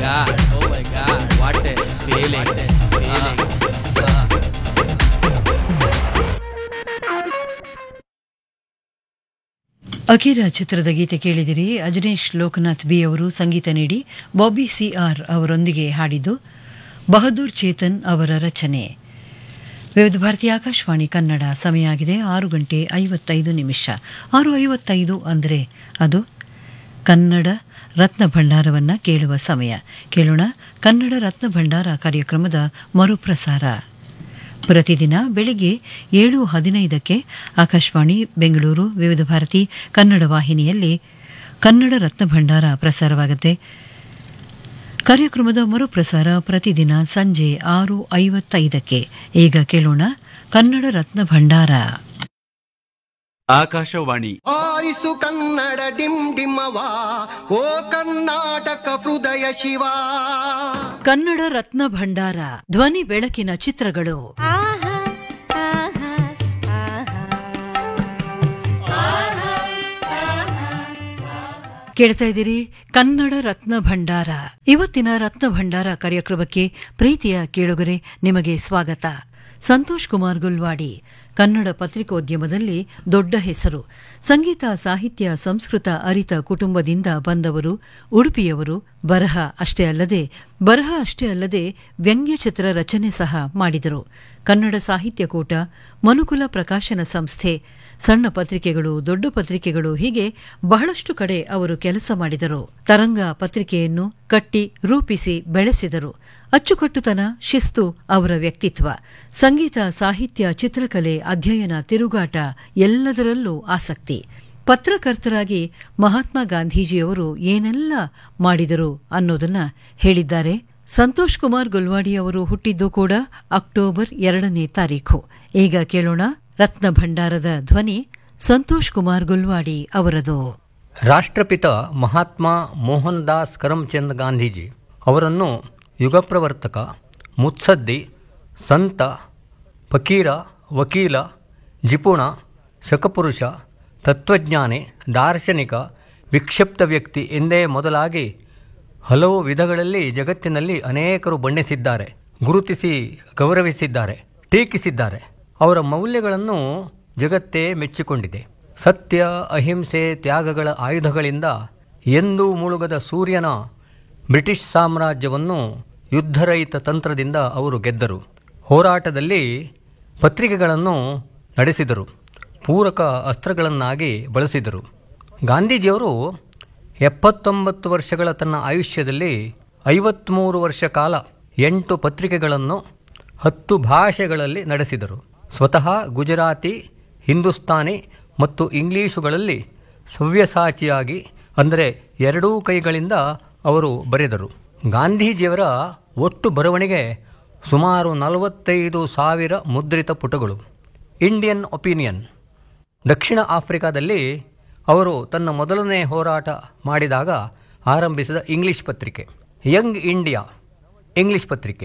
God, oh my God, what a feeling, feeling. ಅಕಿರ ಚಿತ್ರದ ಗೀತೆ ಕೇಳಿದಿರಿ Ajaneesh Lokanath B ಅವರು ಸಂಗೀತ ನೀಡಿ ಬಾಬಿ ಸಿ ಆರ್ ಅವರೊಂದಿಗೆ ಹಾಡಿದ್ದು ಬಹದ್ದೂರ್ ಚೇತನ್ ಅವರ ರಚನೆ ವಿವಿಧ ಭಾರತಿ ಆಕಾಶವಾಣಿ ಕನ್ನಡ ಸಮಯ ಆಗಿದೆ ಆರು ಗಂಟೆ ಐವತ್ತೈದು ನಿಮಿಷ ಆರು ಐವತ್ತೈದು ಅಂದರೆ ಅದು ಕನ್ನಡ ರತ್ನ ಭಂಡಾರವನ್ನು ಕೇಳುವ ಸಮಯ ಕೇಳೋಣ ಕನ್ನಡ ರತ್ನ ಭಂಡಾರ ಕಾರ್ಯಕ್ರಮದ ಮರುಪ್ರಸಾರ ಪ್ರತಿದಿನ ಬೆಳಗ್ಗೆ ಏಳು ಹದಿನೈದಕ್ಕೆ ಆಕಾಶವಾಣಿ ಬೆಂಗಳೂರು ವಿವಿಧ ಭಾರತಿ ಕನ್ನಡ ವಾಹಿನಿಯಲ್ಲಿ ಕನ್ನಡ ರತ್ನ ಭಂಡಾರ ಪ್ರಸಾರವಾಗುತ್ತೆ ಕಾರ್ಯಕ್ರಮದ ಮರುಪ್ರಸಾರ ಪ್ರತಿದಿನ ಸಂಜೆ ಆರು ಐವತ್ತೈದಕ್ಕೆ ಈಗ ಕೇಳೋಣ ಕನ್ನಡ ರತ್ನ ಭಂಡಾರ ಆಕಾಶವಾಣಿ ಆರಿಸು ಕನ್ನಡ ಡಿಮ್ ಡಿಮವಾ ಓ ಕರ್ನಾಟಕ ಹೃದಯ ಶಿವ ಕನ್ನಡ ರತ್ನ ಭಂಡಾರ ಧ್ವನಿ ಬೆಳಕಿನ ಚಿತ್ರಗಳು ಕೇಳ್ತಾ ಇದ್ದೀರಿ ಕನ್ನಡ ರತ್ನ ಭಂಡಾರ ಇವತ್ತಿನ ರತ್ನ ಭಂಡಾರ ಕಾರ್ಯಕ್ರಮಕ್ಕೆ ಪ್ರೀತಿಯ ಕೇಳುಗರೆ ನಿಮಗೆ ಸ್ವಾಗತ ಸಂತೋಷ್ ಕುಮಾರ್ ಗುಲ್ವಾಡಿ ಕನ್ನಡ ಪತ್ರಿಕೋದ್ಯಮದಲ್ಲಿ ದೊಡ್ಡ ಹೆಸರು ಸಂಗೀತ ಸಾಹಿತ್ಯ ಸಂಸ್ಕೃತ ಅರಿತ ಕುಟುಂಬದಿಂದ ಬಂದವರು ಉಡುಪಿಯವರು ಬರಹ ಅಷ್ಟೇ ಅಲ್ಲದೆ ಬರಹ ಅಷ್ಟೇ ಅಲ್ಲದೆ ವ್ಯಂಗ್ಯಚಿತ್ರ ರಚನೆ ಸಹ ಮಾಡಿದರು ಕನ್ನಡ ಸಾಹಿತ್ಯ ಕೂಟ ಮನುಕುಲ ಪ್ರಕಾಶನ ಸಂಸ್ಥೆ ಸಣ್ಣ ಪತ್ರಿಕೆಗಳು ದೊಡ್ಡ ಪತ್ರಿಕೆಗಳು ಹೀಗೆ ಬಹಳಷ್ಟು ಕಡೆ ಅವರು ಕೆಲಸ ಮಾಡಿದರು ತರಂಗ ಪತ್ರಿಕೆಯನ್ನು ಕಟ್ಟಿ ರೂಪಿಸಿ ಬೆಳೆಸಿದರು ಅಚ್ಚುಕಟ್ಟುತನ ಶಿಸ್ತು ಅವರ ವ್ಯಕ್ತಿತ್ವ ಸಂಗೀತ ಸಾಹಿತ್ಯ ಚಿತ್ರಕಲೆ ಅಧ್ಯಯನ ತಿರುಗಾಟ ಎಲ್ಲದರಲ್ಲೂ ಆಸಕ್ತಿ ಪತ್ರಕರ್ತರಾಗಿ ಮಹಾತ್ಮ ಗಾಂಧೀಜಿಯವರು ಏನೆಲ್ಲ ಮಾಡಿದರು ಅನ್ನೋದನ್ನ ಹೇಳಿದ್ದಾರೆ ಸಂತೋಷ್ ಕುಮಾರ್ ಗುಲ್ವಾಡಿ ಅವರು ಹುಟ್ಟಿದ್ದು ಕೂಡ ಅಕ್ಟೋಬರ್ ಎರಡನೇ ತಾರೀಖು ಈಗ ಕೇಳೋಣ ರತ್ನ ಭಂಡಾರದ ಧ್ವನಿ ಸಂತೋಷ್ ಕುಮಾರ್ ಗುಲ್ವಾಡಿ ಅವರದು ರಾಷ್ಟ್ರಪಿತ ಮಹಾತ್ಮ ಮೋಹನ್ ದಾಸ್ ಕರಮ್ಚಂದ್ ಗಾಂಧೀಜಿ ಅವರನ್ನು ಯುಗಪ್ರವರ್ತಕ ಮುತ್ಸದ್ದಿ ಸಂತ ಫಕೀರ ವಕೀಲ ಜಿಪುಣ ಶಕಪುರುಷ ತತ್ವಜ್ಞಾನಿ ದಾರ್ಶನಿಕ ವಿಕ್ಷಿಪ್ತ ವ್ಯಕ್ತಿ ಎಂದೇ ಮೊದಲಾಗಿ ಹಲವು ವಿಧಗಳಲ್ಲಿ ಜಗತ್ತಿನಲ್ಲಿ ಅನೇಕರು ಬಣ್ಣಿಸಿದ್ದಾರೆ ಗುರುತಿಸಿ ಗೌರವಿಸಿದ್ದಾರೆ ಟೀಕಿಸಿದ್ದಾರೆ ಅವರ ಮೌಲ್ಯಗಳನ್ನು ಜಗತ್ತೇ ಮೆಚ್ಚಿಕೊಂಡಿದೆ ಸತ್ಯ ಅಹಿಂಸೆ ತ್ಯಾಗಗಳ ಆಯುಧಗಳಿಂದ ಎಂದೂ ಮುಳುಗದ ಸೂರ್ಯನ ಬ್ರಿಟಿಷ್ ಸಾಮ್ರಾಜ್ಯವನ್ನು ಯುದ್ಧರಹಿತ ತಂತ್ರದಿಂದ ಅವರು ಗೆದ್ದರು ಹೋರಾಟದಲ್ಲಿ ಪತ್ರಿಕೆಗಳನ್ನು ನಡೆಸಿದರು ಪೂರಕ ಅಸ್ತ್ರಗಳನ್ನಾಗಿ ಬಳಸಿದರು ಗಾಂಧೀಜಿಯವರು ಎಪ್ಪತ್ತೊಂಬತ್ತು ವರ್ಷಗಳ ತನ್ನ ಆಯುಷ್ಯದಲ್ಲಿ ಐವತ್ತ್ಮೂರು ವರ್ಷ ಕಾಲ ಎಂಟು ಪತ್ರಿಕೆಗಳನ್ನು ಹತ್ತು ಭಾಷೆಗಳಲ್ಲಿ ನಡೆಸಿದರು ಸ್ವತಃ ಗುಜರಾತಿ ಹಿಂದೂಸ್ತಾನಿ ಮತ್ತು ಇಂಗ್ಲೀಷುಗಳಲ್ಲಿ ಸವ್ಯಸಾಚಿಯಾಗಿ ಅಂದರೆ ಎರಡೂ ಕೈಗಳಿಂದ ಅವರು ಬರೆದರು ಗಾಂಧೀಜಿಯವರ ಒಟ್ಟು ಬರವಣಿಗೆ ಸುಮಾರು ನಲವತ್ತೈದು ಸಾವಿರ ಮುದ್ರಿತ ಪುಟಗಳು ಇಂಡಿಯನ್ ಒಪಿನಿಯನ್ ದಕ್ಷಿಣ ಆಫ್ರಿಕಾದಲ್ಲಿ ಅವರು ತನ್ನ ಮೊದಲನೇ ಹೋರಾಟ ಮಾಡಿದಾಗ ಆರಂಭಿಸಿದ ಇಂಗ್ಲಿಷ್ ಪತ್ರಿಕೆ ಯಂಗ್ ಇಂಡಿಯಾ ಇಂಗ್ಲಿಷ್ ಪತ್ರಿಕೆ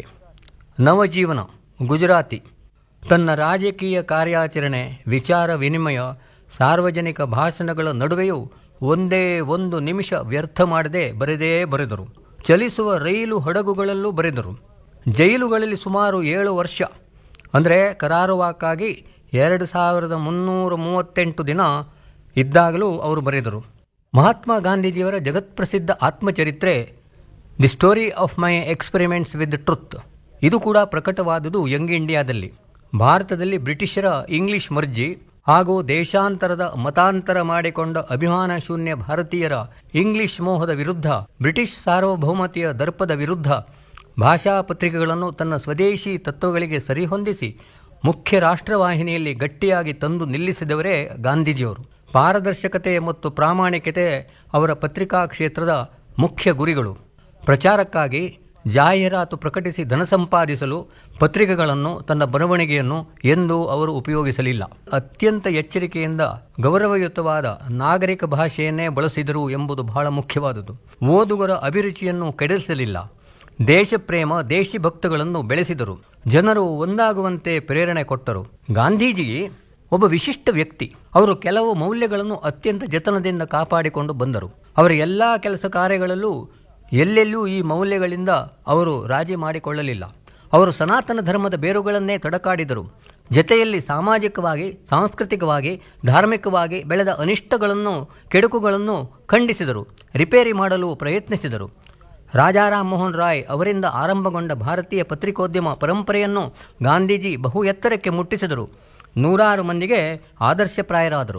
ನವಜೀವನ ಗುಜರಾತಿ ತನ್ನ ರಾಜಕೀಯ ಕಾರ್ಯಾಚರಣೆ ವಿಚಾರ ವಿನಿಮಯ ಸಾರ್ವಜನಿಕ ಭಾಷಣಗಳ ನಡುವೆಯೂ ಒಂದೇ ಒಂದು ನಿಮಿಷ ವ್ಯರ್ಥ ಮಾಡದೆ ಬರೆದೇ ಬರೆದರು ಚಲಿಸುವ ರೈಲು ಹಡಗುಗಳಲ್ಲೂ ಬರೆದರು ಜೈಲುಗಳಲ್ಲಿ ಸುಮಾರು ಏಳು ವರ್ಷ ಅಂದರೆ ಕರಾರುವಾಕ್ಕಾಗಿ ಎರಡು ಸಾವಿರದ ಮುನ್ನೂರ ಮೂವತ್ತೆಂಟು ದಿನ ಇದ್ದಾಗಲೂ ಅವರು ಬರೆದರು ಮಹಾತ್ಮ ಗಾಂಧೀಜಿಯವರ ಜಗತ್ಪ್ರಸಿದ್ಧ ಆತ್ಮಚರಿತ್ರೆ the story of my experiments with truth ಇದು ಕೂಡ ಪ್ರಕಟವಾದುದು ಯಂಗ್ ಇಂಡಿಯಾದಲ್ಲಿ ಭಾರತದಲ್ಲಿ ಬ್ರಿಟಿಷರ ಇಂಗ್ಲಿಷ್ ಮರ್ಜಿ ಹಾಗೂ ದೇಶಾಂತರದ ಮತಾಂತರ ಮಾಡಿಕೊಂಡ ಅಭಿಮಾನ ಶೂನ್ಯ ಭಾರತೀಯರ ಇಂಗ್ಲಿಷ್ ಮೋಹದ ವಿರುದ್ಧ ಬ್ರಿಟಿಷ್ ಸಾರ್ವಭೌಮತೆಯ ದರ್ಪದ ವಿರುದ್ಧ ಭಾಷಾ ಪತ್ರಿಕೆಗಳನ್ನು ತನ್ನ ಸ್ವದೇಶಿ ತತ್ವಗಳಿಗೆ ಸರಿಹೊಂದಿಸಿ ಮುಖ್ಯ ರಾಷ್ಟ್ರವಾಹಿನಿಯಲ್ಲಿ ಗಟ್ಟಿಯಾಗಿ ತಂದು ನಿಲ್ಲಿಸಿದವರೇ ಗಾಂಧೀಜಿಯವರು ಪಾರದರ್ಶಕತೆ ಮತ್ತು ಪ್ರಾಮಾಣಿಕತೆ ಅವರ ಪತ್ರಿಕಾ ಕ್ಷೇತ್ರದ ಮುಖ್ಯ ಗುರಿಗಳು ಪ್ರಚಾರಕ್ಕಾಗಿ ಜಾಹೀರಾತು ಪ್ರಕಟಿಸಿ ಧನ ಸಂಪಾದಿಸಲು ಪತ್ರಿಕೆಗಳನ್ನು ತನ್ನ ಬರವಣಿಗೆಯನ್ನು ಎಂದೂ ಅವರು ಉಪಯೋಗಿಸಲಿಲ್ಲ ಅತ್ಯಂತ ಎಚ್ಚರಿಕೆಯಿಂದ ಗೌರವಯುತವಾದ ನಾಗರಿಕ ಭಾಷೆಯನ್ನೇ ಬಳಸಿದರು ಎಂಬುದು ಬಹಳ ಮುಖ್ಯವಾದುದು ಓದುಗರ ಅಭಿರುಚಿಯನ್ನು ಕೆಡಿಸಲಿಲ್ಲ ದೇಶಪ್ರೇಮ ದೇಶಭಕ್ತಗಳನ್ನು ಬೆಳೆಸಿದರು ಜನರು ಒಂದಾಗುವಂತೆ ಪ್ರೇರಣೆ ಕೊಟ್ಟರು ಗಾಂಧೀಜಿ ಒಬ್ಬ ವಿಶಿಷ್ಟ ವ್ಯಕ್ತಿ ಅವರು ಕೆಲವು ಮೌಲ್ಯಗಳನ್ನು ಅತ್ಯಂತ ಜತನದಿಂದ ಕಾಪಾಡಿಕೊಂಡು ಬಂದರು ಅವರ ಎಲ್ಲ ಕೆಲಸ ಕಾರ್ಯಗಳಲ್ಲೂ ಎಲ್ಲೆಲ್ಲೂ ಈ ಮೌಲ್ಯಗಳಿಂದ ಅವರು ರಾಜಿ ಮಾಡಿಕೊಳ್ಳಲಿಲ್ಲ ಅವರು ಸನಾತನ ಧರ್ಮದ ಬೇರುಗಳನ್ನೇ ತಡಕಾಡಿದರು ಜತೆಯಲ್ಲಿ ಸಾಮಾಜಿಕವಾಗಿ ಸಾಂಸ್ಕೃತಿಕವಾಗಿ ಧಾರ್ಮಿಕವಾಗಿ ಬೆಳೆದ ಅನಿಷ್ಟಗಳನ್ನು ಕೆಡುಕುಗಳನ್ನು ಖಂಡಿಸಿದರು ರಿಪೇರಿ ಮಾಡಲು ಪ್ರಯತ್ನಿಸಿದರು ರಾಜಾರಾಮ್ ಮೋಹನ್ ರಾಯ್ ಅವರಿಂದ ಆರಂಭಗೊಂಡ ಭಾರತೀಯ ಪತ್ರಿಕೋದ್ಯಮ ಪರಂಪರೆಯನ್ನು ಗಾಂಧೀಜಿ ಬಹು ಎತ್ತರಕ್ಕೆ ಮುಟ್ಟಿಸಿದರು ನೂರಾರು ಮಂದಿಗೆ ಆದರ್ಶಪ್ರಾಯರಾದರು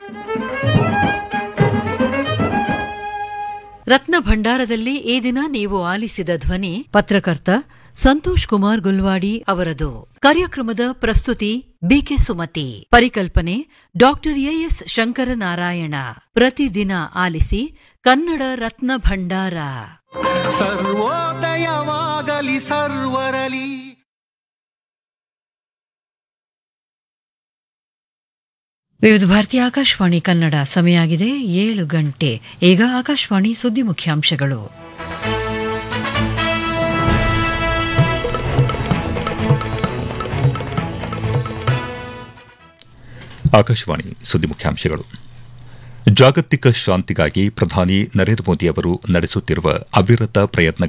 ರತ್ನ ಭಂಡಾರದಲ್ಲಿ ಈ ದಿನ ನೀವು ಆಲಿಸಿದ ಧ್ವನಿ ಪತ್ರಕರ್ತ ಸಂತೋಷ್ ಕುಮಾರ್ ಗುಲ್ವಾಡಿ ಅವರದು ಕಾರ್ಯಕ್ರಮದ ಪ್ರಸ್ತುತಿ ಬಿಕೆ ಸುಮತಿ ಪರಿಕಲ್ಪನೆ ಡಾಕ್ಟರ್ ಎಎಸ್ ಶಂಕರನಾರಾಯಣ ಪ್ರತಿದಿನ ಆಲಿಸಿ ಕನ್ನಡ ರತ್ನ ಭಂಡಾರ ಸರ್ವೋದಯವಾಗಲಿ ಸರ್ವರಲಿ ವಿವಿಧ ಭಾರತಿ ಆಕಾಶವಾಣಿ ಕನ್ನಡ ಸಮಯ ಆಗಿದೆ ಏಳು ಗಂಟೆ ಈಗ ಆಕಾಶವಾಣಿ ಸುದ್ದಿ ಮುಖ್ಯಾಂಶಗಳು ಆಕಾಶವಾಣಿ ಸುದ್ದಿ ಮುಖ್ಯಾಂಶಗಳು ಜಾಗತಿಕ ಶಾಂತಿಗಾಗಿ ಪ್ರಧಾನಿ ನರೇಂದ್ರ ಮೋದಿ ಅವರು ನಡೆಸುತ್ತಿರುವ ಅವಿರತ ಪ್ರಯತ್ನ